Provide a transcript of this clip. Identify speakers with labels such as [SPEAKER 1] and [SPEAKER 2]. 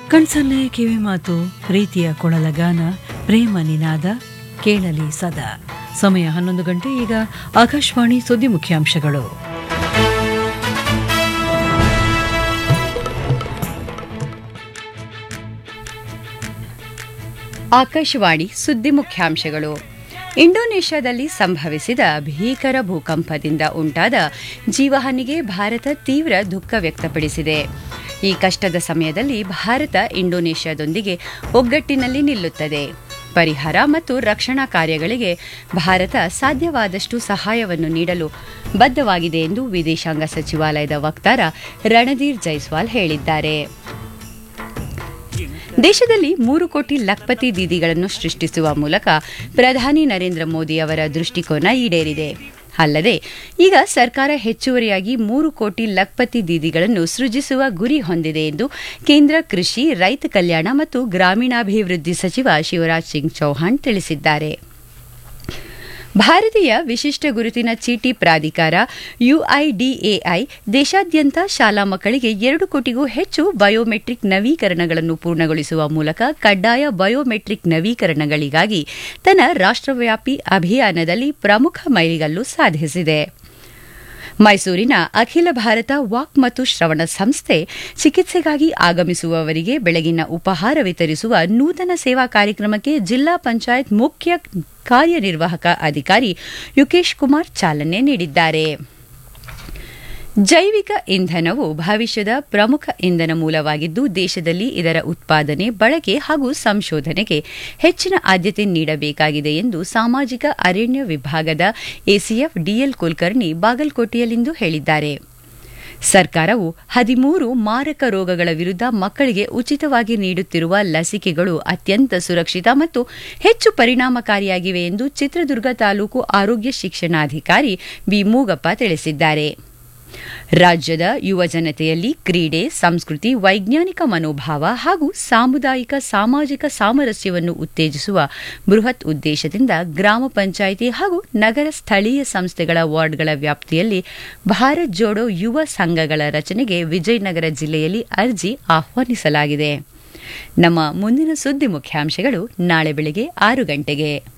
[SPEAKER 1] ಕಣ್ಸಲ್ಲೇ ಕಿವಿ ಮಾತು ಪ್ರೀತಿಯ ಕೊಳಲಗಾನ ಪ್ರೇಮ ನಿನಾದ ಕೇಳಲಿ ಸದಾ ಸಮಯ ಹನ್ನೊಂದು ಗಂಟೆ ಈಗ ಆಕಾಶವಾಣಿ ಸುದ್ದಿ ಮುಖ್ಯಾಂಶಗಳು
[SPEAKER 2] ಆಕಾಶವಾಣಿ ಸುದ್ದಿ ಮುಖ್ಯಾಂಶಗಳು ಇಂಡೋನೇಷ್ಯಾದಲ್ಲಿ ಸಂಭವಿಸಿದ ಭೀಕರ ಭೂಕಂಪದಿಂದ ಉಂಟಾದ ಜೀವಹಾನಿಗೆ ಭಾರತ ತೀವ್ರ ದುಃಖ ವ್ಯಕ್ತಪಡಿಸಿದೆ ಈ ಕಷ್ಟದ ಸಮಯದಲ್ಲಿ ಭಾರತ ಇಂಡೋನೇಷ್ಯಾದೊಂದಿಗೆ ಒಗ್ಗಟ್ಟಿನಲ್ಲಿ ನಿಲ್ಲುತ್ತದೆ ಪರಿಹಾರ ಮತ್ತು ರಕ್ಷಣಾ ಕಾರ್ಯಗಳಿಗೆ ಭಾರತ ಸಾಧ್ಯವಾದಷ್ಟು ಸಹಾಯವನ್ನು ನೀಡಲು ಬದ್ಧವಾಗಿದೆ ಎಂದು ವಿದೇಶಾಂಗ ಸಚಿವಾಲಯದ ವಕ್ತಾರ ರಣಧೀರ್ ಜೈಸ್ವಾಲ್ ಹೇಳಿದ್ದಾರೆ ದೇಶದಲ್ಲಿ ಮೂರು ಕೋಟಿ ಲಖ್ಪತಿ ದೀದಿಗಳನ್ನು ಸೃಷ್ಟಿಸುವ ಮೂಲಕ ಪ್ರಧಾನಿ ನರೇಂದ್ರ ಮೋದಿ ಅವರ ದೃಷ್ಟಿಕೋನ ಈಡೇರಿದೆ ಅಲ್ಲದೆ ಈಗ ಸರ್ಕಾರ ಹೆಚ್ಚುವರಿಯಾಗಿ ಮೂರು ಕೋಟಿ ಲಖ್ಪತಿ ದೀದಿಗಳನ್ನು ಸೃಜಿಸುವ ಗುರಿ ಹೊಂದಿದೆ ಎಂದು ಕೇಂದ್ರ ಕೃಷಿ ರೈತ ಕಲ್ಯಾಣ ಮತ್ತು ಗ್ರಾಮೀಣಾಭಿವೃದ್ಧಿ ಸಚಿವ ಶಿವರಾಜ್ ಸಿಂಗ್ ಚೌಹಾಣ್ ತಿಳಿಸಿದ್ದಾರೆ ಭಾರತೀಯ ವಿಶಿಷ್ಟ ಗುರುತಿನ ಚೀಟಿ ಪ್ರಾಧಿಕಾರ ಯುಐಡಿಎಐ ದೇಶಾದ್ಯಂತ ಶಾಲಾ ಮಕ್ಕಳಿಗೆ ಎರಡು ಕೋಟಿಗೂ ಹೆಚ್ಚು ಬಯೋಮೆಟ್ರಿಕ್ ನವೀಕರಣಗಳನ್ನು ಪೂರ್ಣಗೊಳಿಸುವ ಮೂಲಕ ಕಡ್ಡಾಯ ಬಯೋಮೆಟ್ರಿಕ್ ನವೀಕರಣಗಳಿಗಾಗಿ ತನ್ನ ರಾಷ್ಟ್ರವ್ಯಾಪಿ ಅಭಿಯಾನದಲ್ಲಿ ಪ್ರಮುಖ ಮೈಲಿಗಲ್ಲು ಸಾಧಿಸಿದೆ ಮೈಸೂರಿನ ಅಖಿಲ ಭಾರತ ವಾಕ್ ಮತ್ತು ಶ್ರವಣ ಸಂಸ್ಥೆ ಚಿಕಿತ್ಸೆಗಾಗಿ ಆಗಮಿಸುವವರಿಗೆ ಬೆಳಗಿನ ಉಪಹಾರ ವಿತರಿಸುವ ನೂತನ ಸೇವಾ ಕಾರ್ಯಕ್ರಮಕ್ಕೆ ಜಿಲ್ಲಾ ಪಂಚಾಯತ್ ಮುಖ್ಯ ಕಾರ್ಯನಿರ್ವಾಹಕ ಅಧಿಕಾರಿ ಯುಕೇಶ್ ಕುಮಾರ್ ಚಾಲನೆ ನೀಡಿದ್ದಾರೆ ಜೈವಿಕ ಇಂಧನವು ಭವಿಷ್ಯದ ಪ್ರಮುಖ ಇಂಧನ ಮೂಲವಾಗಿದ್ದು ದೇಶದಲ್ಲಿ ಇದರ ಉತ್ಪಾದನೆ ಬಳಕೆ ಹಾಗೂ ಸಂಶೋಧನೆಗೆ ಹೆಚ್ಚಿನ ಆದ್ಯತೆ ನೀಡಬೇಕಾಗಿದೆ ಎಂದು ಸಾಮಾಜಿಕ ಅರಣ್ಯ ವಿಭಾಗದ ಎಸಿಎಫ್ ಡಿಎಲ್ ಕುಲಕರ್ಣಿ ಬಾಗಲಕೋಟೆಯಲ್ಲಿಂದು ಹೇಳಿದ್ದಾರೆ ಸರ್ಕಾರವು ಹದಿಮೂರು ಮಾರಕ ರೋಗಗಳ ವಿರುದ್ಧ ಮಕ್ಕಳಿಗೆ ಉಚಿತವಾಗಿ ನೀಡುತ್ತಿರುವ ಲಸಿಕೆಗಳು ಅತ್ಯಂತ ಸುರಕ್ಷಿತ ಮತ್ತು ಹೆಚ್ಚು ಪರಿಣಾಮಕಾರಿಯಾಗಿವೆ ಎಂದು ಚಿತ್ರದುರ್ಗ ತಾಲೂಕು ಆರೋಗ್ಯ ಶಿಕ್ಷಣಾಧಿಕಾರಿ ಬಿ ಮೂಗಪ್ಪ ತಿಳಿಸಿದ್ದಾರೆ ರಾಜ್ಯದ ಯುವ ಜನತೆಯಲ್ಲಿ ಕ್ರೀಡೆ ಸಂಸ್ಕೃತಿ ವೈಜ್ಞಾನಿಕ ಮನೋಭಾವ ಹಾಗೂ ಸಾಮುದಾಯಿಕ ಸಾಮಾಜಿಕ ಸಾಮರಸ್ಯವನ್ನು ಉತ್ತೇಜಿಸುವ ಬೃಹತ್ ಉದ್ದೇಶದಿಂದ ಗ್ರಾಮ ಪಂಚಾಯಿತಿ ಹಾಗೂ ನಗರ ಸ್ಥಳೀಯ ಸಂಸ್ಥೆಗಳ ವಾರ್ಡ್ಗಳ ವ್ಯಾಪ್ತಿಯಲ್ಲಿ ಭಾರತ್ ಜೋಡೋ ಯುವ ಸಂಘಗಳ ರಚನೆಗೆ ವಿಜಯನಗರ ಜಿಲ್ಲೆಯಲ್ಲಿ ಅರ್ಜಿ ಆಹ್ವಾನಿಸಲಾಗಿದೆ ನಮ್ಮ ಮುಂದಿನ ಸುದ್ದಿ ಮುಖ್ಯಾಂಶಗಳು ನಾಳೆ ಬೆಳಗ್ಗೆ ಆರು ಗಂಟೆಗೆ